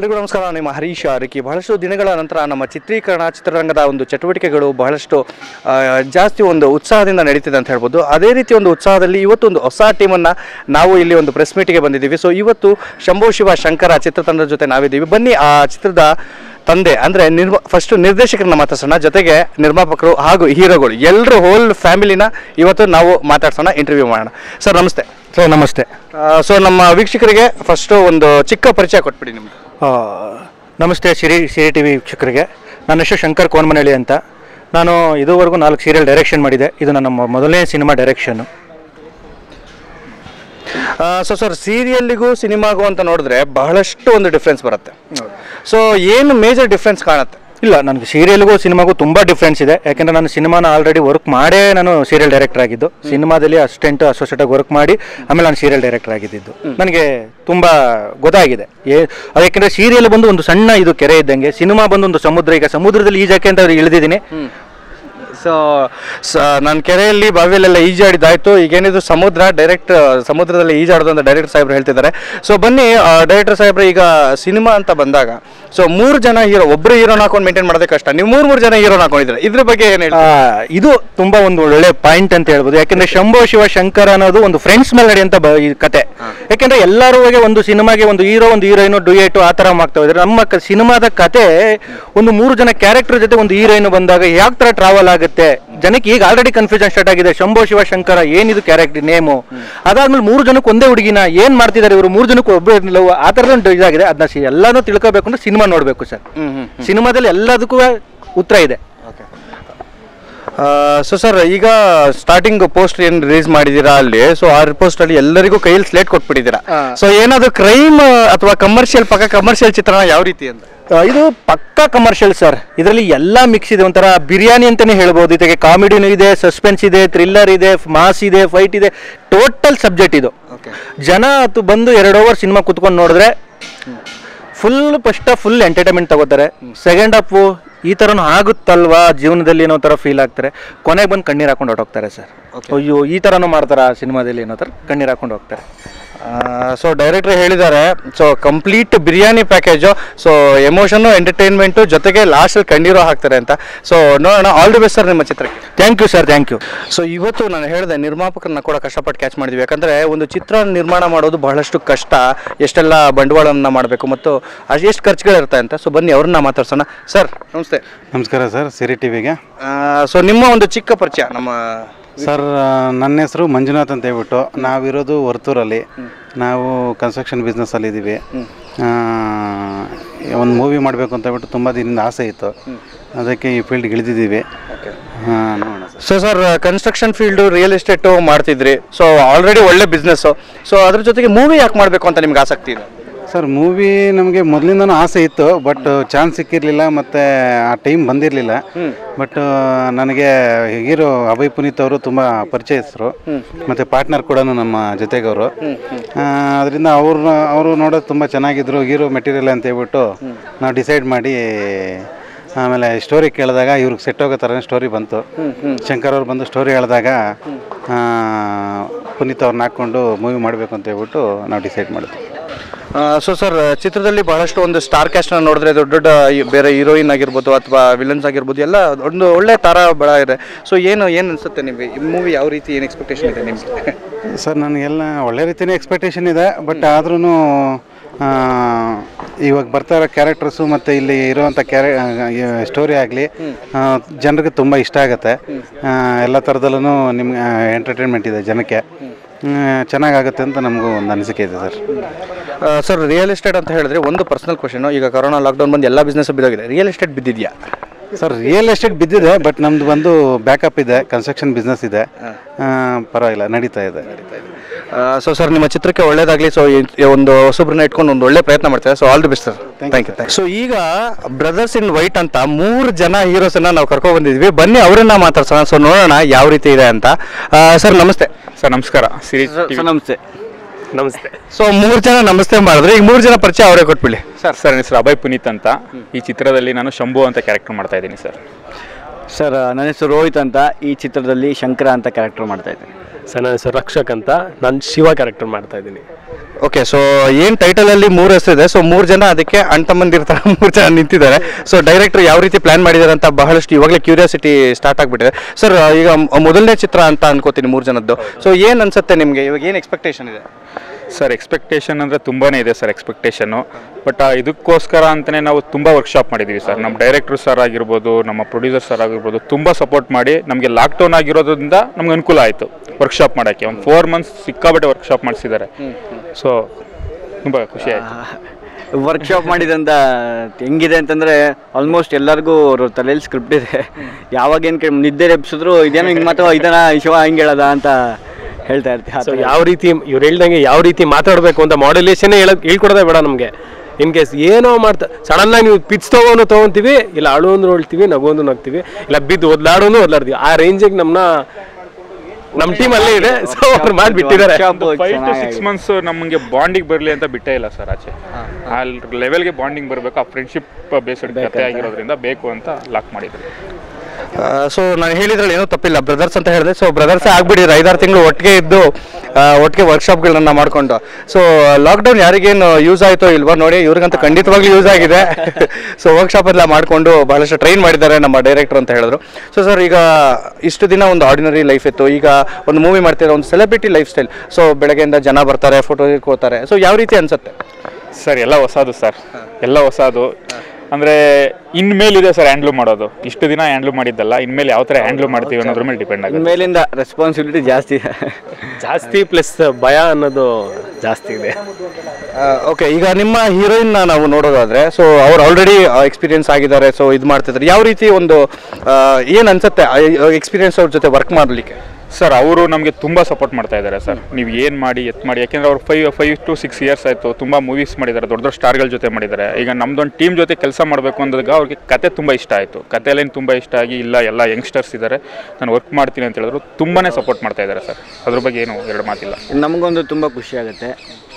ಎಲ್ರಿಗೂ ನಮಸ್ಕಾರ ನಿಮ್ಮ ಹರೀಶ್ ಆರಕಿ ಬಹಳಷ್ಟು ದಿನಗಳ ನಂತರ ನಮ್ಮ ಚಿತ್ರೀಕರಣ ಚಿತ್ರರಂಗದ ಒಂದು ಚಟುವಟಿಕೆಗಳು ಬಹಳಷ್ಟು ಆ, ಜಾಸ್ತಿ ಒಂದು ಉತ್ಸಾಹದಿಂದ ನಡೀತಿದೆ ಅಂತ ಹೇಳ್ಬೋದು ಅದೇ ರೀತಿ ಒಂದು ಉತ್ಸಾಹದಲ್ಲಿ ಇವತ್ತು ಒಂದು ಹೊಸ ಟೀಮನ್ನು ನಾವು ಇಲ್ಲಿ ಒಂದು ಪ್ರೆಸ್ ಮೀಟಿಗೆ ಬಂದಿದ್ದೀವಿ ಸೊ ಇವತ್ತು ಶಂಭೋ ಶಿವ ಶಂಕರ ಚಿತ್ರತಂಡದ ಜೊತೆ ನಾವಿದ್ದೀವಿ ಬನ್ನಿ ಆ ಚಿತ್ರದ ತಂದೆ ಅಂದರೆ ನಿರ್ಮ ಫಸ್ಟ್ ನಿರ್ದೇಶಕರನ್ನ ಮಾತಾಡ್ಸೋಣ ಜೊತೆಗೆ ನಿರ್ಮಾಪಕರು ಹಾಗೂ ಹೀರೋಗಳು ಎಲ್ಲರೂ ಹೋಲ್ ಫ್ಯಾಮಿಲಿನ ಇವತ್ತು ನಾವು ಮಾತಾಡ್ಸೋಣ ಇಂಟರ್ವ್ಯೂ ಮಾಡೋಣ ಸರ್ ನಮಸ್ತೆ ಸರ್ ನಮಸ್ತೆ ಸೊ ನಮ್ಮ ವೀಕ್ಷಕರಿಗೆ ಫಸ್ಟು ಒಂದು ಚಿಕ್ಕ ಪರಿಚಯ ಕೊಟ್ಬಿಡಿ ನಿಮ್ಗೆ ಆ, ನಮಸ್ತೆ ಸಿರಿ ಸಿರಿ ಟಿ ವಿ ವೀಕ್ಷಕರಿಗೆ ನನ್ನ ಹೆಸರು ಶಂಕರ್ ಕೋನ್ಮನಹಳ್ಳಿ ಅಂತ ನಾನು ಇದುವರೆಗೂ ನಾಲ್ಕು ಸೀರಿಯಲ್ ಡೈರೆಕ್ಷನ್ ಮಾಡಿದೆ ಇದು ನನ್ನ ಮೊ- ಮೊದಲನೇ ಸಿನಿಮಾ ಡೈರೆಕ್ಷನ್ನು ಸೊ ಸರ್ ಸೀರಿಯಲ್ಗೂ ಸಿನಿಮಾಗೂ ಅಂತ ನೋಡಿದ್ರೆ ಬಹಳಷ್ಟು ಒಂದು ಡಿಫ್ರೆನ್ಸ್ ಬರುತ್ತೆ ಸೊ ಏನು ಮೇಜರ್ ಡಿಫ್ರೆನ್ಸ್ ಕಾಣುತ್ತೆ ಇಲ್ಲ ನನಗೆ ಸೀರಿಯಲ್ಗೂ ಸಿನಿಮಾಗೂ ತುಂಬ ಡಿಫ್ರೆನ್ಸ್ ಇದೆ ಯಾಕೆಂದರೆ ನಾನು ಸಿನಿಮಾನ ಆಲ್ರೆಡಿ ವರ್ಕ್ ಮಾಡೇ ನಾನು ಸೀರಿಯಲ್ ಡೈರೆಕ್ಟರ್ ಆಗಿದ್ದು ಸಿನಿಮಾದಲ್ಲಿ ಅಸಿಸ್ಟೆಂಟ್ ಅಸೋಸಿಯೇಟಾಗಿ ವರ್ಕ್ ಮಾಡಿ ಆಮೇಲೆ ನಾನು ಸೀರಿಯಲ್ ಡೈರೆಕ್ಟರ್ ಆಗಿದ್ದು ನನಗೆ ತುಂಬ ಗೊತ್ತಾಗಿದೆ ಏ ಅದು ಯಾಕೆಂದರೆ ಸೀರಿಯಲ್ ಬಂದು ಒಂದು ಸಣ್ಣ ಇದು ಕೆರೆ ಇದ್ದಂಗೆ ಸಿನಿಮಾ ಬಂದು ಒಂದು ಸಮುದ್ರ ಈಗ ಸಮುದ್ರದಲ್ಲಿ ಈಜಕ್ಕೆ ಅಂತ ಇಳಿದಿದ್ದೀನಿ ಸೊ ನನ್ನ ಕೆರೆಯಲ್ಲಿ ಬಾವಿಯಲ್ಲೆಲ್ಲ ಈಜಾಡಿದಾಯ್ತು ಈಗೇನಿದು ಸಮುದ್ರ ಡೈರೆಕ್ಟ್ ಸಮುದ್ರದಲ್ಲಿ ಈಜಾಡೋದು ಅಂತ ಡೈರೆಕ್ಟರ್ ಸಾಹೇಬ್ರು ಹೇಳ್ತಿದ್ದಾರೆ ಸೊ ಬನ್ನಿ ಡೈರೆಕ್ಟರ್ ಸಾಹೇಬ್ರು ಈಗ ಸಿನಿಮಾ ಅಂತ ಬಂದಾಗ ಸೊ ಮೂರು ಜನ ಹೀರೋ ಒಬ್ಬರು ಹೀರೋನ ಹಾಕೊಂಡು ಮೇಂಟೈನ್ ಮಾಡೋದೇ ಕಷ್ಟ ನೀವು ಮೂರು ಮೂರು ಜನ ಹೀರೋನ ಹಾಕೊಂಡಿದ್ದಾರೆ ಇದ್ರ ಬಗ್ಗೆ ಏನು ಹೇಳಿ ಆ, ಇದು ತುಂಬಾ ಒಂದು ಒಳ್ಳೆ ಪಾಯಿಂಟ್ ಅಂತ ಹೇಳ್ಬೋದು ಯಾಕಂದ್ರೆ ಶಂಭೋ ಶಿವ ಶಂಕರ ಅನ್ನೋದು ಒಂದು ಫ್ರೆಂಡ್ಸ್ ಮೇಲೆ ನಡೆಯುವಂತ ಬ- ಈ ಕತೆ ಯಾಕಂದ್ರೆ ಎಲ್ಲರೂ ಒಂದು ಸಿನಿಮಾಗೆ ಒಂದು ಹೀರೋ ಒಂದು ಹೀರೋಯಿನ್ ಡುಯೇಟು ಆ ತರ ಮಾಡ್ತಾ ಇದ್ದಾರೆ ನಮ್ಮ ಕ- ಸಿನಿಮಾದ ಕತೆ ಒಂದು ಮೂರು ಜನ ಕ್ಯಾರೆಕ್ಟರ್ ಜೊತೆ ಒಂದು ಹೀರೋಯಿನ್ ಬಂದಾಗ ಯಾವ ತರ ಟ್ರಾವೆಲ್ ಆಗುತ್ತೆ ಜನಕ್ಕೆ ಈಗ ಆಲ್ರೆಡಿ ಕನ್ಫ್ಯೂಷನ್ ಸ್ಟಾರ್ಟ್ ಆಗಿದೆ ಶಂಭೋ ಶಿವ ಶಂಕರ ಏನಿದು ಕ್ಯಾರೆಕ್ಟರ್ ನೇಮು ಅದಾದ್ಮೇಲೆ ಮೂರು ಜನಕ್ಕೆ ಒಂದೇ ಹುಡುಗಿನ ಏನ್ ಮಾಡ್ತಿದ್ದಾರೆ ಇವರು ಮೂರು ಜನಕ್ಕೆ ಒಬ್ಬ ಲವ್ ಆ ಥರದ ಒಂದು ಇದಾಗಿದೆ ಅದನ್ನ ಸಿ- ಎಲ್ಲಾನು ತಿಳ್ಕೋಬೇಕು ಅಂದ್ರೆ ಸಿನಿಮಾ ನೋಡ್ಬೇಕು ಸರ್ ಹ್ಮ್ ಹ್ಮ್ ಸಿನಿಮಾದಲ್ಲಿ ಎಲ್ಲದಕ್ಕೂ ಉತ್ತರ ಇದೆ ಸೊ ಸರ್ ಈಗ ಸ್ಟಾರ್ಟಿಂಗ್ ಪೋಸ್ಟ್ ಏನ್ ರಿಲೀಸ್ ಮಾಡಿದೀರಾ ಅಲ್ಲಿ ಸೊ ಆ ಪೋಸ್ಟ್ ಅಲ್ಲಿ ಎಲ್ಲರಿಗೂ ಕೈಯಲ್ಲಿ ಸ್ಲೇಟ್ ಕೊಟ್ಬಿಟ್ಟಿದ್ದೀರಾ ಹಾ. ಸೊ ಏನಾದ್ರು ಕ್ರೈಮ್ ಅಥವಾ ಕಮರ್ಷಿಯಲ್ ಪಕ್ಕ ಕಮರ್ಷಿಯಲ್ ಚಿತ್ರಣ ಯಾವ ರೀತಿ ಅಂತ ಆ, ಇದು ಪಕ್ಕಾ ಕಮರ್ಷಿಯಲ್ ಸರ್ ಇದರಲ್ಲಿ ಎಲ್ಲ ಮಿಕ್ಸ್ ಇದೆ ಒಂಥರ ಬಿರಿಯಾನಿ ಅಂತಾನೆ ಹೇಳ್ಬೋದು ಇದಕ್ಕೆ ಕಾಮಿಡಿನೂ ಇದೆ ಸಸ್ಪೆನ್ಸ್ ಇದೆ ಥ್ರಿಲ್ಲರ್ ಇದೆ ಮಾಸ್ ಇದೆ ಫೈಟ್ ಇದೆ ಟೋಟಲ್ ಸಬ್ಜೆಕ್ಟ್ ಇದು ಓಕೆ ಜನ ಅದು ಬಂದು ಎರಡು ಓವರ್ ಸಿನಿಮಾ ಕುತ್ಕೊಂಡು ನೋಡಿದ್ರೆ full first half full entertainment ತಗೋತಾರೆ ಸೆಕೆಂಡ್ ಹಾಫ್ ಈ ಥರನೂ ಆಗುತ್ತಲ್ವಾ ಜೀವನದಲ್ಲಿ ಏನೋ ಥರ ಫೀಲ್ ಆಗ್ತಾರೆ ಕೊನೆಗೆ ಬಂದು ಕಣ್ಣೀರು ಹಾಕೊಂಡು ಹೊರಟೋಗ್ತಾರೆ ಸರ್ ಅಯ್ಯೋ ಈ ಥರನೂ ಮಾಡ್ತಾರಾ ಸಿನಿಮಾದಲ್ಲಿ ಏನೋ ಥರ ಕಣ್ಣೀರು ಹಾಕೊಂಡು ಹೋಗ್ತಾರೆ ಸೊ ಡೈರೆಕ್ಟರ್ ಹೇಳಿದ್ದಾರೆ so complete biryani package so emotion entertainment ಜೊತೆಗೆ ಲಾಸ್ಟಲ್ಲಿ ಕಣ್ಣೀರು ಹಾಕ್ತಾರೆ ಅಂತ ಸೊ ನೋಡೋಣ ಆಲ್ ದಿ ಬೆಸ್ಟ್ ಸರ್ ನಿಮ್ಮ ಚಿತ್ರಕ್ಕೆ thank you sir thank you so ಇವತ್ತು ನಾನು ಹೇಳಿದೆ ನಿರ್ಮಾಪಕರನ್ನ ಕೂಡ ಕಷ್ಟಪಟ್ಟು ಕ್ಯಾಚ್ ಮಾಡಿದ್ವಿ ಯಾಕಂದರೆ ಒಂದು ಚಿತ್ರ ನಿರ್ಮಾಣ ಮಾಡೋದು ಬಹಳಷ್ಟು ಕಷ್ಟ ಎಷ್ಟೆಲ್ಲ ಬಂಡವಾಳವನ್ನು ಮಾಡಬೇಕು ಮತ್ತು ಅದು ಎಷ್ಟು ಖರ್ಚುಗಳಿರುತ್ತೆ ಅಂತ ಸೊ ಬನ್ನಿ ಅವ್ರನ್ನ ಮಾತಾಡ್ಸೋಣ ಸರ್ ನಮಸ್ತೆ ನಮಸ್ಕಾರ ಸರ್ ಸಿರಿ ಟಿವಿಗೆ ಸೊ ನಿಮ್ಮ ಒಂದು ಚಿಕ್ಕ ಪರಿಚಯ ನಮ್ಮ ಸರ್ ಆ, ನನ್ನ ಹೆಸರು ಮಂಜುನಾಥ್ ಅಂತ ಹೇಳ್ಬಿಟ್ಟು ನಾವಿರೋದು ವರ್ತೂರಲ್ಲಿ ನಾವು ಕನ್ಸ್ಟ್ರಕ್ಷನ್ ಬಿಸ್ನೆಸ್ಸಲ್ಲಿ ಇದ್ದೀವಿ ಒಂದು ಮೂವಿ ಮಾಡಬೇಕು ಅಂತ ಹೇಳ್ಬಿಟ್ಟು ತುಂಬ ದಿನದಿಂದ ಆಸೆ ಇತ್ತು ಅದಕ್ಕೆ ಈ ಫೀಲ್ಡ್ಗೆ ಇಳಿದಿದ್ದೀವಿ ಹಾಂ ನೋಡೋಣ sir so sir construction field real estate ಮಾಡ್ತಿದ್ರಿ ಸೊ ಆಲ್ರೆಡಿ ಒಳ್ಳೆ ಬಿಸ್ನೆಸ್ಸು ಸೊ ಅದ್ರ ಜೊತೆಗೆ ಮೂವಿ ಯಾಕೆ ಮಾಡಬೇಕು ಅಂತ ನಿಮ್ಗೆ ಆಸಕ್ತಿ ಇದೆ ಸರ್ ಮೂವಿ ನಮಗೆ ಮೊದಲಿಂದನೂ ಆಸೆ ಇತ್ತು ಬಟ್ ಚಾನ್ಸ್ ಸಿಕ್ಕಿರಲಿಲ್ಲ ಮತ್ತು ಆ ಟೈಮ್ ಬಂದಿರಲಿಲ್ಲ ಬಟ್ ನನಗೆ ಹೀರೋ ಅಭಯ್ ಪುನೀತ್ ಅವರು ತುಂಬ ಪರಿಚಯಸ್ಥರು ಮತ್ತು ಪಾರ್ಟ್ನರ್ ಕೂಡ ನಮ್ಮ ಜೊತೆಗವರು ಅದರಿಂದ ಅವ್ರನ್ನ ಅವರು ನೋಡೋದು ತುಂಬ ಚೆನ್ನಾಗಿದ್ರು ಹೀರೋ ಮೆಟೀರಿಯಲ್ ಅಂತ ಹೇಳ್ಬಿಟ್ಟು ನಾವು ಡಿಸೈಡ್ ಮಾಡಿ ಆಮೇಲೆ ಸ್ಟೋರಿ ಕೇಳಿದಾಗ ಇವ್ರಿಗೆ ಸೆಟ್ ಹೋಗೋ ಥರನೇ ಸ್ಟೋರಿ ಬಂತು ಶಂಕರ್ ಅವ್ರು ಬಂದು ಸ್ಟೋರಿ ಹೇಳಿದಾಗ ಆ, ಪುನೀತ್ ಅವ್ರನ್ನ ಹಾಕ್ಕೊಂಡು ಮೂವಿ ಮಾಡಬೇಕು ಅಂತ ಹೇಳ್ಬಿಟ್ಟು ನಾವು ಡಿಸೈಡ್ ಮಾಡಿದ್ವಿ ಸೊ ಸರ್ ಚಿತ್ರದಲ್ಲಿ ಬಹಳಷ್ಟು ಒಂದು ಸ್ಟಾರ್ ಕ್ಯಾಸ್ಟ್ ನೋಡಿದ್ರೆ ದೊಡ್ಡ ದೊಡ್ಡ ಈ- ಬೇರೆ ಹೀರೋಯಿನ್ ಆಗಿರ್ಬೋದು ಅಥವಾ ವಿಲನ್ಸ್ ಆಗಿರ್ಬೋದು ಎಲ್ಲ ಒಂದು ಒಳ್ಳೆ ತಾರಾ ಬಳ ಇದೆ ಸೊ ಏನು ಏನು ಅನ್ಸುತ್ತೆ ನಿಮಗೆ ಈ ಮೂವಿ ಯಾವ ರೀತಿ ಏನು ಎಕ್ಸ್ಪೆಕ್ಟೇಷನ್ ಇದೆ ನಿಮಗೆ ಸರ್ ನನಗೆಲ್ಲ ಒಳ್ಳೆ ರೀತಿಯೇ ಎಕ್ಸ್ಪೆಕ್ಟೇಷನ್ ಇದೆ ಬಟ್ ಆದ್ರೂ ಇವಾಗ ಬರ್ತಾ ಇರೋ ಕ್ಯಾರೆಕ್ಟರ್ಸು ಮತ್ತು ಇಲ್ಲಿ ಇರುವಂಥ ಕ್ಯಾರೆ ಸ್ಟೋರಿ ಆಗಲಿ ಜನರಿಗೆ ತುಂಬ ಇಷ್ಟ ಆಗುತ್ತೆ ಆ, ಎಲ್ಲ ಥರದಲ್ಲೂ ನಿಮ್ಗೆ ಎಂಟರ್ಟೈನ್ಮೆಂಟ್ ಇದೆ ಜನಕ್ಕೆ ಚೆನ್ನಾಗಾಗುತ್ತೆ ಅಂತ ನಮಗೂ ಒಂದು ಅನಿಸಿಕೆ ಇದೆ ಸರ್ ಸರ್ ರಿಯಲ್ ಎಸ್ಟೇಟ್ ಅಂತ ಹೇಳಿದ್ರೆ ಒಂದು ಪರ್ಸನಲ್ ಕ್ವಶನ್ ಈಗ ಕೊರೋನಾ ಲಾಕ್ಡೌನ್ ಬಂದು ಎಲ್ಲ ಬಿಸ್ನೆಸ್ ಬಿದ್ದೋಗಿದೆ ರಿಯಲ್ ಎಸ್ಟೇಟ್ ಬಿದ್ದಿದೆಯಾ ಸರ್ ರಿಯಲ್ ಎಸ್ಟೇಟ್ ಬಿದ್ದಿದೆ ಬಟ್ ನಮ್ದು ಬಂದು ಬ್ಯಾಕಪ್ ಇದೆ ಕನ್ಸ್ಟ್ರಕ್ಷನ್ ಬಿಸ್ನೆಸ್ ಇದೆ ಆ, ಪರವಾಗಿಲ್ಲ ನಡೀತಾ ಇದೆ ಸೊ ಸರ್ ನಿಮ್ಮ ಚಿತ್ರಕ್ಕೆ ಒಳ್ಳೇದಾಗಲಿ ಸೊ ಒಂದು ಹೊಸಬ್ರನ್ನ ಇಟ್ಕೊಂಡು ಒಂದು ಒಳ್ಳೆ ಪ್ರಯತ್ನ ಮಾಡ್ತಾರೆ so all the best sir thank you so ಈಗ ಬ್ರದರ್ಸ್ ಇನ್ ವೈಟ್ ಅಂತ ಮೂರು ಜನ ಹೀರೋಸನ್ನ ನಾವು ಕರ್ಕೊಂಡು ಬಂದಿದ್ವಿ ಬನ್ನಿ ಅವರನ್ನ ಮಾತಾಡ್ಸೋಣ ಸೊ ನೋಡೋಣ ಯಾವ ರೀತಿ ಇದೆ ಅಂತ ಸರ್ ನಮಸ್ತೆ ಸರ್ ನಮಸ್ಕಾರ ಸಿರಿ ನಮಸ್ತೆ ನಮಸ್ತೆ ಸೊ ಮೂರು ಜನ ನಮಸ್ತೆ ಮಾಡಿದ್ರೆ ಈಗ ಮೂರು ಜನ ಪರಿಚಯ ಅವರೇ ಕೊಟ್ಬಿಡಿ ಸರ್ ಸರ್ ನನ್ನ ಹೆಸರು ಅಭಯ್ ಪುನೀತ್ ಅಂತ ಈ ಚಿತ್ರದಲ್ಲಿ ನಾನು ಶಂಭು ಅಂತ ಕ್ಯಾರೆಕ್ಟರ್ ಮಾಡ್ತಾ ಇದ್ದೀನಿ ಸರ್ ಸರ್ ನನ್ನ ಹೆಸರು ರೋಹಿತ್ ಅಂತ ಈ ಚಿತ್ರದಲ್ಲಿ ಶಂಕರ ಅಂತ ಕ್ಯಾರೆಕ್ಟರ್ ಮಾಡ್ತಾ ಇದ್ದೀನಿ ಸರ್ ನನ್ನ ಹೆಸರು ರಕ್ಷಕ್ ಅಂತ ನಾನು ಶಿವ ಕ್ಯಾರೆಕ್ಟರ್ ಮಾಡ್ತಾ ಇದ್ದೀನಿ ಓಕೆ ಸೊ ಏನ್ ಟೈಟಲ್ ಅಲ್ಲಿ ಮೂರು ಹೆಸರಿದೆ ಸೊ ಮೂರು ಜನ ಅದಕ್ಕೆ ಅಣ್ಣ ತಮ್ಮಂದಿರ ತರ ಮೂರು ಜನ ನಿಂತಿದ್ದಾರೆ ಸೊ ಡೈರೆಕ್ಟರ್ ಯಾವ ರೀತಿ ಪ್ಲಾನ್ ಮಾಡಿದ್ದಾರೆ ಅಂತ ಬಹಳಷ್ಟು ಇವಾಗಲೇ ಕ್ಯೂರಿಯಾಸಿಟಿ ಸ್ಟಾರ್ಟ್ ಆಗ್ಬಿಟ್ಟಿದೆ ಸರ್ ಈಗ ಮ- ಮೊದಲನೇ ಚಿತ್ರ ಅಂತ ಅನ್ಕೋತೀನಿ ಮೂರು ಜನದ್ದು ಸೊ ಏನ್ ಅನ್ಸುತ್ತೆ ನಿಮಗೆ ಇವಾಗ ಏನು ಎಕ್ಸ್ಪೆಕ್ಟೇಷನ್ ಇದೆ ಸರ್ ಎಕ್ಸ್ಪೆಕ್ಟೇಷನ್ ಅಂದರೆ ತುಂಬಾ ಇದೆ ಸರ್ ಎಕ್ಸ್ಪೆಕ್ಟೇಷನ್ನು ಬಟ್ ಇದಕ್ಕೋಸ್ಕರ ಅಂತಲೇ ನಾವು ತುಂಬ ವರ್ಕ್ಶಾಪ್ ಮಾಡಿದ್ದೀವಿ ಸರ್ ನಮ್ಮ ಡೈರೆಕ್ಟ್ರು ಸರ್ ಆಗಿರ್ಬೋದು ನಮ್ಮ ಪ್ರೊಡ್ಯೂಸರ್ ಸರ್ ಆಗಿರ್ಬೋದು ತುಂಬ ಸಪೋರ್ಟ್ ಮಾಡಿ ನಮಗೆ ಲಾಕ್ಡೌನ್ ಆಗಿರೋದ್ರಿಂದ ನಮ್ಗೆ ಅನುಕೂಲ ಆಯಿತು ವರ್ಕ್ಶಾಪ್ ಮಾಡೋಕ್ಕೆ ಒಂದು ಫೋರ್ ಮಂತ್ಸ್ ಸಿಕ್ಕಾಬಟ್ಟೆ ವರ್ಕ್ಶಾಪ್ ಮಾಡಿಸಿದ್ದಾರೆ ಸೊ ತುಂಬ ಖುಷಿ ಆಯಿತು ವರ್ಕ್ಶಾಪ್ ಮಾಡಿದಂತ ಹೆಂಗಿದೆ ಅಂತಂದ್ರೆ ಆಲ್ಮೋಸ್ಟ್ ಎಲ್ಲರಿಗೂ ಅವ್ರ ತಲೆಯಲ್ಲಿ ಸ್ಕ್ರಿಪ್ಟ್ ಇದೆ ಯಾವಾಗ ಏನು ನಿದ್ದೆ ಎಬ್ಸಿದ್ರು ಇದೇನೋ ಹಿಂಗೆ ಮಾತು ಇದನ್ನ ಶಿವ ಹಿಂಗೆ ಹೇಳದ ಅಂತ ಹೇಳ್ತಾ ಇರ್ತೀವಿ ಆ ಸೊ ಥರ. ಯಾವ ರೀತಿ ಇವ್ರು ಹೇಳ್ದಂಗೆ ಯಾವ ರೀತಿ ಮಾತಾಡಬೇಕು ಅಂತ ಮಾಡ್ಯುಲೇಷನ್ ಹೇಳ ಹೇಳ್ಕೊಡೋದೇ ಬೇಡ ನಮಗೆ ಇನ್ ಕೇಸ್ ಏನೋ ಮಾಡ್ತಾ ಸಡನ್ ಆಗಿ ನೀವು ಪಿಚ್ ತಗೊಂಡು ತೊಗೊಂತೀವಿ ಇಲ್ಲ ಅಳು ಅಂದ್ರೆ ಹೊಳ್ತೀವಿ ನಗೊಂದು ನಗ್ತೀವಿ ಇಲ್ಲ ಬಿದ್ದು ಒದ್ಲಾಡೋನು ಒದ್ಲಾಡ್ತೀವಿ ಆ ರೇಂಜಿಗೆ ನಮ್ಮನ್ನ ನಮ್ಮ ಟೀಮ್ ಅಲ್ಲೇ ಇದೆ ಸೊ ಅವ್ರು ಮಾಡಿಬಿಟ್ಟಿದ್ದಾರೆ Workshop ಫೈವ್ ಟು ಚೆನ್ನಾಗಿ ಸಿಕ್ಸ್ ಮಂತ್ಸ್ ನಮಗೆ ಬಾಂಡಿಂಗ್ ಬರಲಿ ಅಂತ ಬಿಟ್ಟೇ ಇಲ್ಲ ಸರ್ ಆಚೆ ಆ ಲೆವೆಲ್ಗೆ ಬಾಂಡಿಂಗ್ ಬರಬೇಕು ಆ ಫ್ರೆಂಡ್ಶಿಪ್ ಬೇಸ್ಡ್ ಕತೆ ಆಗಿರೋದ್ರಿಂದ ಬೇಕು ಅಂತ ಲಾಕ್ ಮಾಡಿದ್ರು ಸೊ ನಾನು ಹೇಳಿದ್ರಲ್ಲಿ ಏನೂ ತಪ್ಪಿಲ್ಲ ಬ್ರದರ್ಸ್ ಅಂತ ಹೇಳಿದೆ ಸೊ ಬ್ರದರ್ಸ್ ಆಗ್ಬಿಟ್ಟಿದ್ರು ಐದಾರು ತಿಂಗಳು ಒಟ್ಟಿಗೆ ಇದ್ದು ಆ, ಒಟ್ಟಿಗೆ ವರ್ಕ್ಶಾಪ್ಗಳನ್ನ ಮಾಡ್ಕೊಂಡು ಸೊ ಲಾಕ್ಡೌನ್ ಯಾರಿಗೇನು ಯೂಸ್ ಆಯಿತೋ ಇಲ್ವೋ ನೋಡಿ ಇವ್ರಿಗಂತೂ ಖಂಡಿತವಾಗ್ಲೂ ಯೂಸ್ ಆಗಿದೆ ಸೊ ವರ್ಕ್ಶಾಪ್ ಎಲ್ಲ ಮಾಡಿಕೊಂಡು ಬಹಳಷ್ಟು ಟ್ರೈನ್ ಮಾಡಿದ್ದಾರೆ ನಮ್ಮ ಡೈರೆಕ್ಟರ್ ಅಂತ ಹೇಳಿದ್ರು ಸೊ ಸರ್ ಈಗ ಇಷ್ಟು ದಿನ ಒಂದು ಆರ್ಡಿನರಿ ಲೈಫ್ ಇತ್ತು ಈಗ ಒಂದು ಮೂವಿ ಮಾಡ್ತಿರೋ ಒಂದು ಸೆಲೆಬ್ರಿಟಿ ಲೈಫ್ ಸ್ಟೈಲ್ ಸೊ ಬೆಳಗ್ಗೆಯಿಂದ ಜನ ಬರ್ತಾರೆ ಫೋಟೋ ಇಟ್ಕೋತಾರೆ ಸೊ ಯಾವ ರೀತಿ ಅನ್ಸುತ್ತೆ ಸರ್ ಎಲ್ಲ ಹೊಸದು ಸರ್ ಎಲ್ಲ ಹೊಸದು ಅಂದರೆ ಇನ್ಮೇಲಿದೆ ಸರ್ ಹ್ಯಾಂಡ್ಲ್ ಮಾಡೋದು ಇಷ್ಟು ದಿನ ಹ್ಯಾಂಡ್ಲ್ ಮಾಡಿದ್ದಲ್ಲ ಇನ್ಮೇಲೆ ಯಾವ ಥರ ಹ್ಯಾಂಡ್ಲ್ ಮಾಡ್ತೀವಿ ಅನ್ನೋದ್ರ ಮೇಲೆ ಡಿಪೆಂಡ್ ಆಗುತ್ತೆ ಮೇಲಿಂದ ರೆಸ್ಪಾನ್ಸಿಬಿಲಿಟಿ ಜಾಸ್ತಿ ಇದೆ ಜಾಸ್ತಿ ಪ್ಲಸ್ ಭಯ ಅನ್ನೋದು ಜಾಸ್ತಿ ಇದೆ ಓಕೆ ಈಗ ನಿಮ್ಮ ಹೀರೋಯಿನ್ ನಾವು ನೋಡೋದಾದ್ರೆ ಸೊ ಅವ್ರು ಆಲ್ರೆಡಿ ಎಕ್ಸ್ಪೀರಿಯನ್ಸ್ ಆಗಿದ್ದಾರೆ ಸೊ ಇದು ಮಾಡ್ತಿದ್ದಾರೆ ಯಾವ ರೀತಿ ಒಂದು ಏನು ಅನ್ಸುತ್ತೆ ಎಕ್ಸ್ಪೀರಿಯನ್ಸ್ ಅವ್ರ ಜೊತೆ ವರ್ಕ್ ಮಾಡಲಿಕ್ಕೆ ಸರ್ ಅವರು ನಮಗೆ ತುಂಬ ಸಪೋರ್ಟ್ ಮಾಡ್ತಾ ಇದ್ದಾರೆ ಸರ್ ನೀವು ಏನು ಮಾಡಿ ಎತ್ ಮಾಡಿ ಯಾಕೆಂದ್ರೆ ಅವ್ರು five five to six years ಆಯಿತು ತುಂಬ ಮೂವೀಸ್ ಮಾಡಿದ್ದಾರೆ ದೊಡ್ಡ ದೊಡ್ಡ ಸ್ಟಾರ್ಗಳ ಜೊತೆ ಮಾಡಿದ್ದಾರೆ ಈಗ ನಮ್ದೊಂದು ಟೀಮ್ ಜೊತೆ ಕೆಲಸ ಮಾಡಬೇಕು ಅಂದಾಗ ಅವ್ರಿಗೆ ಕತೆ ತುಂಬ ಇಷ್ಟ ಆಯಿತು ಕತೆಲೇನು ತುಂಬ ಇಷ್ಟ ಆಗಿ ಇಲ್ಲ ಎಲ್ಲ ಯಂಗ್ಸ್ಟರ್ಸ್ ಇದ್ದಾರೆ ನಾನು ವರ್ಕ್ ಮಾಡ್ತೀನಿ ಅಂತ ಹೇಳಿದ್ರು ತುಂಬಾ ಸಪೋರ್ಟ್ ಮಾಡ್ತಾ ಇದ್ದಾರೆ ಸರ್ ಅದ್ರ ಬಗ್ಗೆ ಏನು ಎರಡು ಮಾತಿಲ್ಲ ನಮಗೊಂದು ತುಂಬ ಖುಷಿ ಆಗುತ್ತೆ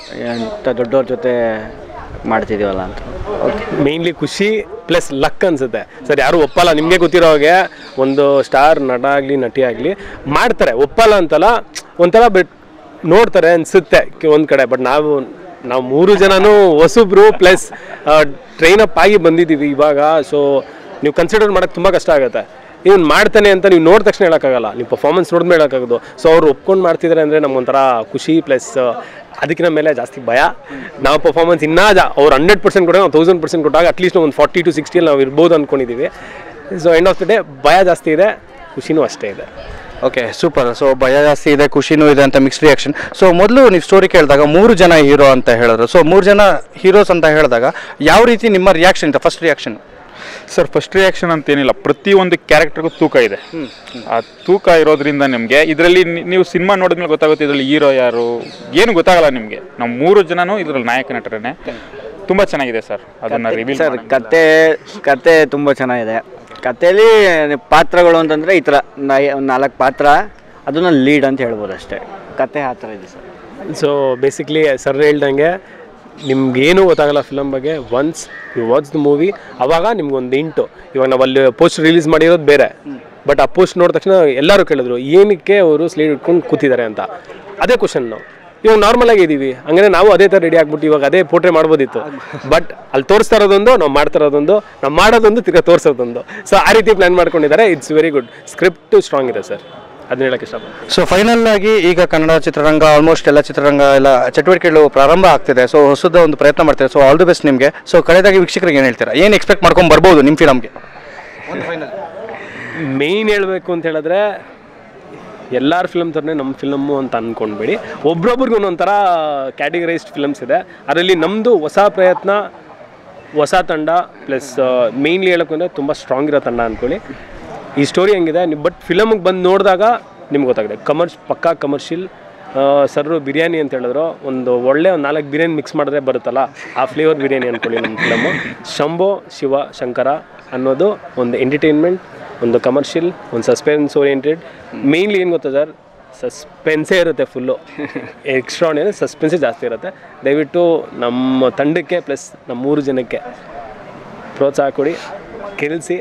ಎಂಥ ದೊಡ್ಡವ್ರ ಜೊತೆ ಮಾಡ್ತಿದ್ದೀವಲ್ಲ ಅಂತ ಮೇನ್ಲಿ ಖುಷಿ ಪ್ಲಸ್ ಲಕ್ ಅನ್ಸುತ್ತೆ ಸರ್ ಯಾರು ಒಪ್ಪಲ್ಲ ನಿಮಗೆ ಗೊತ್ತಿರೋ ಹಾಗೆ ಒಂದು ಸ್ಟಾರ್ ನಟ ಆಗಲಿ ನಟಿ ಆಗಲಿ ಮಾಡ್ತಾರೆ ಒಪ್ಪಲ್ಲ ಅಂತಲ್ಲ ಒಂಥರ ಬಿಟ್ ನೋಡ್ತಾರೆ ಅನ್ಸುತ್ತೆ ಒಂದು ಕಡೆ ಬಟ್ ನಾವು ನಾವು ಮೂರು ಜನನೂ ಹೊಸಬ್ರು ಪ್ಲಸ್ ಟ್ರೈನ್ ಅಪ್ ಆಗಿ ಬಂದಿದ್ದೀವಿ ಇವಾಗ ಸೊ ನೀವು ಕನ್ಸಿಡರ್ ಮಾಡೋಕ್ಕೆ ತುಂಬ ಕಷ್ಟ ಆಗುತ್ತೆ ಇವ್ನು ಮಾಡ್ತಾನೆ ಅಂತ ನೀವು ನೋಡಿದ ತಕ್ಷಣ ಹೇಳೋಕ್ಕಾಗಲ್ಲ ನೀವು ಪರ್ಫಾರ್ಮೆನ್ಸ್ ನೋಡಿದ್ಮೇಲೆ ಹೇಳೋಕ್ಕಾಗೋದು ಸೊ ಅವ್ರು ಒಪ್ಕೊಂಡು ಮಾಡ್ತಿದ್ದಾರೆ ಅಂದರೆ ನಮ್ಗೊಂಥರ ಖುಷಿ ಪ್ಲಸ್ ಅದಕ್ಕಿಂತ ಮೇಲೆ ಜಾಸ್ತಿ ಭಯ ನಾವು ಪರ್ಫಾರ್ಮೆನ್ಸ್ ಇನ್ನೂ ಜಾ ಅವ್ರು ಹಂಡ್ರೆಡ್ ಪರ್ಸೆಂಟ್ ಕೊಟ್ಟಾಗ ನಾವು ತೌಸಂಡ್ ಪರ್ಸೆಂಟ್ ಕೊಟ್ಟಾಗ ಅಟ್ಲೀಸ್ಟ್ ಒಂದು ಫಾರ್ಟಿ ಟು ಸಿಕ್ಸ್ಟಿಯಲ್ಲಿ ನಾವು ಇರ್ಬೋದು ಅಂದ್ಕೊಂಡಿದ್ದೀವಿ so end of the day ಭಯ ಜಾಸ್ತಿ ಇದೆ ಖುಷಿನೂ ಅಷ್ಟೇ ಇದೆ ಓಕೆ ಸೂಪರ್ ಸೊ ಭಯ ಜಾಸ್ತಿ ಇದೆ ಖುಷಿನೂ ಇದೆ ಅಂತ ಮಿಕ್ಸ್ ರಿಯಾಕ್ಷನ್ ಸೊ ಮೊದಲು ನೀವು ಸ್ಟೋರಿ ಕೇಳಿದಾಗ ಮೂರು ಜನ ಹೀರೋ ಅಂತ ಹೇಳಿದ್ರು ಸೊ ಮೂರು ಜನ ಹೀರೋಸ್ ಅಂತ ಹೇಳಿದಾಗ ಯಾವ ರೀತಿ ನಿಮ್ಮ ರಿಯಾಕ್ಷನ್ ಇತ್ತು first reaction sir first reaction ಅಂತ ಏನಿಲ್ಲ ಪ್ರತಿಯೊಂದು ಕ್ಯಾರೆಕ್ಟರ್ಗೂ ತೂಕ ಇದೆ ಆ ತೂಕ ಇರೋದ್ರಿಂದ ನಿಮಗೆ ಇದರಲ್ಲಿ ನೀವು ಸಿನಿಮಾ ನೋಡಿದ್ಮೇಲೆ ಗೊತ್ತಾಗುತ್ತೆ ಇದರಲ್ಲಿ ಹೀರೋ ಯಾರು ಏನು ಗೊತ್ತಾಗಲ್ಲ ನಿಮಗೆ ನಾವು ಮೂರು ಜನನೂ ಇದರಲ್ಲಿ ನಾಯಕ ನಟರೇನೆ ತುಂಬ ಚೆನ್ನಾಗಿದೆ ಸರ್ ಅದನ್ನ ರಿವೀಲ್ ಸರ್ ಕತೆ ಕತೆ ತುಂಬ ಚೆನ್ನಾಗಿದೆ ಕತೆಯಲ್ಲಿ ಪಾತ್ರಗಳು ಅಂತಂದರೆ ಈ ಥರ ಒಂದು ನಾಲ್ಕು ಪಾತ್ರ ಅದನ್ನ ಲೀಡ್ ಅಂತ ಹೇಳ್ಬೋದು ಅಷ್ಟೇ ಕತೆ ಆ ಥರ ಇದೆ ಸರ್ ಸೊ ಬೇಸಿಕ್ಲಿ ಸರ್ ಹೇಳ್ದಂಗೆ ನಿಮ್ಗೇನು ಗೊತ್ತಾಗಲ್ಲ ಫಿಲಮ್ ಬಗ್ಗೆ once you watch the movie ಅವಾಗ ನಿಮ್ಗೊಂದು ಇಂಟು ಇವಾಗ ನಾವು ಅಲ್ಲಿ ಪೋಸ್ಟ್ ರಿಲೀಸ್ ಮಾಡಿರೋದು ಬೇರೆ ಬಟ್ ಆ ಪೋಸ್ಟ್ ನೋಡಿದ ತಕ್ಷಣ ಎಲ್ಲರೂ ಕೇಳಿದ್ರು ಏನಕ್ಕೆ ಅವರು ಸ್ಲೀಡ್ ಇಟ್ಕೊಂಡು ಕೂತಿದ್ದಾರೆ ಅಂತ ಅದೇ ಕ್ವಶನ್ ನಾವು ಇವಾಗ ನಾರ್ಮಲ್ ಆಗಿದ್ದೀವಿ ಹಂಗಂದ್ರೆ ನಾವು ಅದೇ ಥರ ರೆಡಿ ಆಗ್ಬಿಟ್ಟು ಇವಾಗ ಅದೇ ಪೋಟ್ರೆ ಮಾಡ್ಬೋದಿತ್ತು ಬಟ್ ಅಲ್ಲಿ ತೋರಿಸ್ತಾ ಇರೋದೊಂದು ನಾವು ಮಾಡ್ತಾ ಇರೋದೊಂದು ನಾವು ಮಾಡೋದೊಂದು ತಿರ್ಗಾ ತೋರಿಸೋದೊಂದು ಸೊ ಆ ರೀತಿ ಪ್ಲಾನ್ ಮಾಡ್ಕೊಂಡಿದ್ದಾರೆ it's very good script strong ಇದೆ ಸರ್ ಅದನ್ನ ಹೇಳಕ್ಕೆ ಇಷ್ಟಪಡ್ತೀನಿ ಸೊ ಫೈನಲ್ ಆಗಿ ಈಗ ಕನ್ನಡ ಚಿತ್ರರಂಗ ಆಲ್ಮೋಸ್ಟ್ ಎಲ್ಲ ಚಿತ್ರರಂಗ ಎಲ್ಲ ಚಟುವಟಿಕೆಗಳು ಪ್ರಾರಂಭ ಆಗ್ತಿದೆ ಸೊ ಹೊಸದ ಒಂದು ಪ್ರಯತ್ನ ಮಾಡ್ತಿದೆ ಸೊ ಆಲ್ ದಿ ಬೆಸ್ಟ್ ನಿಮಗೆ ಸೊ ಕಡೆದಾಗಿ ವೀಕ್ಷಕರಿಗೆ ಏನು ಹೇಳ್ತೀರಾ ಏನು ಎಕ್ಸ್ಪೆಕ್ಟ್ ಮಾಡ್ಕೊಂಡು ಬರ್ಬೋದು ನಿಮ್ಮ ಫಿಲಮ್ಗೆ ಮೇಯ್ನ್ ಹೇಳಬೇಕು ಅಂತ ಹೇಳಿದ್ರೆ ಎಲ್ಲರ ಫಿಲಮ್ ಥರನೇ ನಮ್ಮ ಫಿಲಮ್ಮು ಅಂತ ಅಂದ್ಕೊಂಡ್ಬೇಡಿ ಒಬ್ರೊಬ್ರಿಗೂ ಒಂದೊಂಥರ ಕ್ಯಾಟಗರೈಸ್ಡ್ ಫಿಲಮ್ಸ್ ಇದೆ ಅದರಲ್ಲಿ ನಮ್ಮದು ಹೊಸ ಪ್ರಯತ್ನ ಹೊಸ ತಂಡ ಪ್ಲಸ್ ಮೇಯ್ನ್ಲಿ ಹೇಳೋಕ್ಕಂದ್ರೆ ತುಂಬ ಸ್ಟ್ರಾಂಗ್ ಇರೋ ತಂಡ ಅಂದ್ಕೊಳ್ಳಿ ಈ ಸ್ಟೋರಿ ಹೆಂಗಿದೆ ನೀವು ಬಟ್ ಫಿಲಮಿಗೆ ಬಂದು ನೋಡಿದಾಗ ನಿಮ್ಗೆ ಗೊತ್ತಾಗಿದೆ ಕಮರ್ಷ್ ಪಕ್ಕಾ ಕಮರ್ಷಿಯಲ್ ಸರ್ರು ಬಿರಿಯಾನಿ ಅಂತ ಹೇಳಿದ್ರು ಒಂದು ಒಳ್ಳೆ ಒಂದು ನಾಲ್ಕು ಬಿರಿಯಾನಿ ಮಿಕ್ಸ್ ಮಾಡಿದ್ರೆ ಬರುತ್ತಲ್ಲ ಆ ಫ್ಲೇವರ್ ಬಿರಿಯಾನಿ ಅಂದ್ಕೊಳ್ಳಿ ನಮ್ಮ ಫಿಲಮು ಶಂಭೋ ಶಿವ ಶಂಕರ ಅನ್ನೋದು ಒಂದು ಎಂಟರ್ಟೈನ್ಮೆಂಟ್ ಒಂದು ಕಮರ್ಷಿಯಲ್ ಒಂದು ಸಸ್ಪೆನ್ಸ್ ಓರಿಯೆಂಟೆಡ್ ಮೇಯ್ನ್ಲಿ ಏನು ಗೊತ್ತಾ ಸರ್ ಸಸ್ಪೆನ್ಸೇ ಇರುತ್ತೆ ಫುಲ್ಲು ಎಕ್ಸ್ಟ್ರಾ ಸಸ್ಪೆನ್ಸೇ ಜಾಸ್ತಿ ಇರುತ್ತೆ ದಯವಿಟ್ಟು ನಮ್ಮ ತಂಡಕ್ಕೆ ಪ್ಲಸ್ ನಮ್ಮ ಮೂರು ಜನಕ್ಕೆ ಪ್ರೋತ್ಸಾಹ ಕೊಡಿ ಗೆಲ್ಲಿಸಿ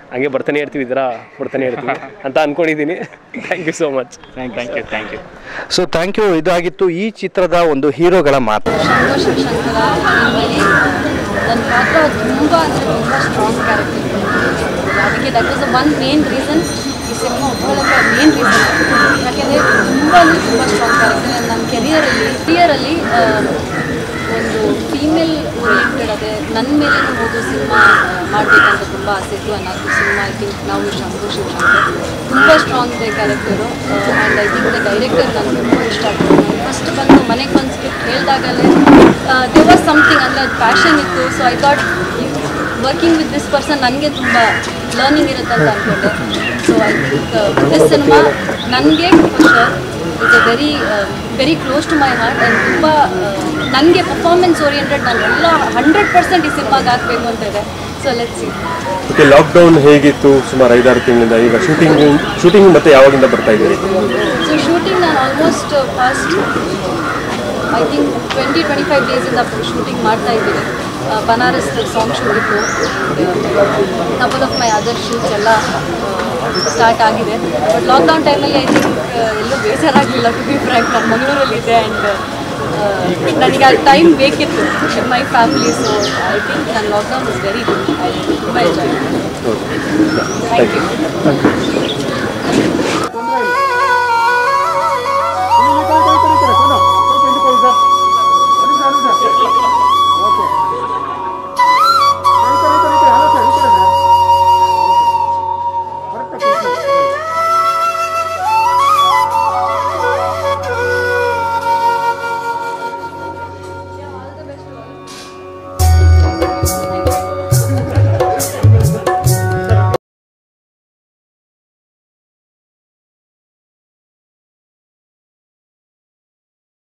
ಹಂಗೆ ಬರ್ತಾನೆ ಇರ್ತೀವಿ ಇದರ ಬರ್ತಾನೆ ಇರ್ತೀವಿ ಅಂತ ಅನ್ಕೊಂಡಿದ್ದೀನಿ thank you so much thank you thank you so thank you ಇದಾಗಿತ್ತು ಈ ಚಿತ್ರದ ಒಂದು ಹೀರೋಗಳ ಮಾತು ಶಂಕರ್ ಶಿವಶಂಕರ ಆಮೇಲೆ ನನ್ನ ಪಾತ್ರ ತುಂಬ ಅಂದರೆ ತುಂಬ ಸ್ಟ್ರಾಂಗ್ ಕ್ಯಾರೆಕ್ಟರ್ ಅದಕ್ಕೆ that was one main reason ಈ ಸಿನಿಮಾ ಒಪ್ಕೊಳ್ಳೋಕ್ಕೆ ಮೇನ್ ರೀಸನ್ ಯಾಕೆಂದರೆ ತುಂಬ ಅಂದರೆ ತುಂಬ ಸ್ಟ್ರಾಂಗ್ ಕ್ಯಾರೆಕ್ಟರ್ ನನ್ನ ಕೆರಿಯರಲ್ಲಿ ಕೆರಿಯರಲ್ಲಿ ಒಂದು ಫೀಮೇಲ್ ಓರಿಯೆಂಟೆಡ್ ಅದೇ ನನ್ನ ಮೇಲೆ ಹೋಗೋ ಸಿನಿಮಾ ಮಾಡಬೇಕಂತ ತುಂಬ ಆಸೆ ಇತ್ತು ಅನ್ನೋದು ಸಿನಿಮಾ ಐ ಥಿಂಕ್ ನಾವು ಶಂಭು ಶಿವಶಂಕರ್ ತುಂಬ ಸ್ಟ್ರಾಂಗ್ ಇದೆ character and I think the director ನನಗೆ ತುಂಬ ಇಷ್ಟ ಆಗ್ತದೆ ಫಸ್ಟ್ ಬಂದು ಮನೆಗೆ ಒಂದು ಸ್ಕ್ರಿಪ್ಟ್ ಹೇಳಿದಾಗಲೇ ದೇ ವಾಸ್ ಸಮಥಿಂಗ್ ಅಂದರೆ ಅದು ಪ್ಯಾಷನ್ ಇತ್ತು so I thought working with this person ನನಗೆ ತುಂಬ ಲರ್ನಿಂಗ್ ಇರುತ್ತೆ ಅಂತ ಅಂದ್ಕೊಂಡೆ so I think this cinema ನನಗೆ sure is a very very close to my heart and ತುಂಬ ನನಗೆ ಪರ್ಫಾರ್ಮೆನ್ಸ್ ಓರಿಯೆಂಟೆಡ್ ನಾನು ಎಲ್ಲ ಹಂಡ್ರೆಡ್ ಪರ್ಸೆಂಟ್ ಈ ಸಿನಿಮಾಗೆ ಆಗಬೇಕು ಅಂತ ಇದೆ ಸೊ ಲೆಟ್ ಸಿ ಮತ್ತೆ ಲಾಕ್ಡೌನ್ ಹೇಗಿತ್ತು ಸುಮಾರು ಐದಾರು ತಿಂಗಳಿಂದ ಈಗ ಶೂಟಿಂಗ್ ಶೂಟಿಂಗ್ ಮತ್ತೆ ಯಾವಾಗಿಂದ ಬರ್ತಾ ಇದ್ದೀರಿ ಸೊ ಶೂಟಿಂಗ್ ನಾನು almost first I think twenty twenty five ಡೇಸಿಂದ ಶೂಟಿಂಗ್ ಮಾಡ್ತಾ ಇದ್ದೀನಿ ಆ, ಬನಾರಸ್ ಸಾಂಗ್ ಶೂಟ್ ಇತ್ತು couple of my other shoots ಎಲ್ಲ ಸ್ಟಾರ್ಟ್ ಆಗಿದೆ ಬಟ್ ಲಾಕ್ಡೌನ್ ಟೈಮಲ್ಲಿ ಐ ಥಿಂಕ್ ಎಲ್ಲೂ ಬೇಜಾರಾಗಲಿಲ್ಲ ಟು ಬಿ ಫ್ರ್ಯಾಂಕ್ ನಾನು ಮಂಗಳೂರಲ್ಲಿದ್ದೆ ಆ್ಯಂಡ್ ನನಗೆ ಆ ಟೈಮ್ ಬೇಕಿತ್ತು my family so I think ನನ್ನ lockdown is very good I ತುಂಬ ಎಂಜಾಯ್ ಥ್ಯಾಂಕ್ ಯು